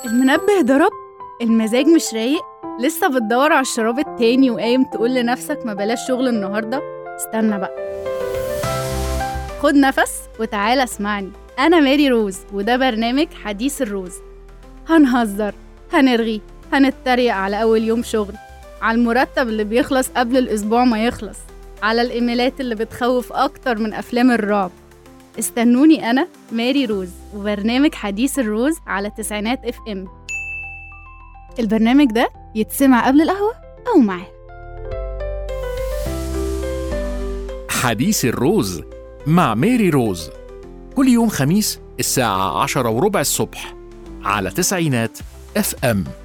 المنبه ضرب المزاج مش رايق لسه بتدور على الشراب التاني وقايم تقول لنفسك ما بلاش شغل النهارده استنى بقى خد نفس وتعالى اسمعني انا ماري روز وده برنامج حديث الروز هنهزر هنرغي هنتريق على اول يوم شغل على المرتب اللي بيخلص قبل الاسبوع ما يخلص على الايميلات اللي بتخوف اكتر من افلام الرعب استنوني انا ماري روز وبرنامج حديث الروز على تسعينات اف ام البرنامج ده يتسمع قبل القهوه او معاه حديث الروز مع ميري روز كل يوم خميس الساعة عشرة وربع الصبح على تسعينات اف ام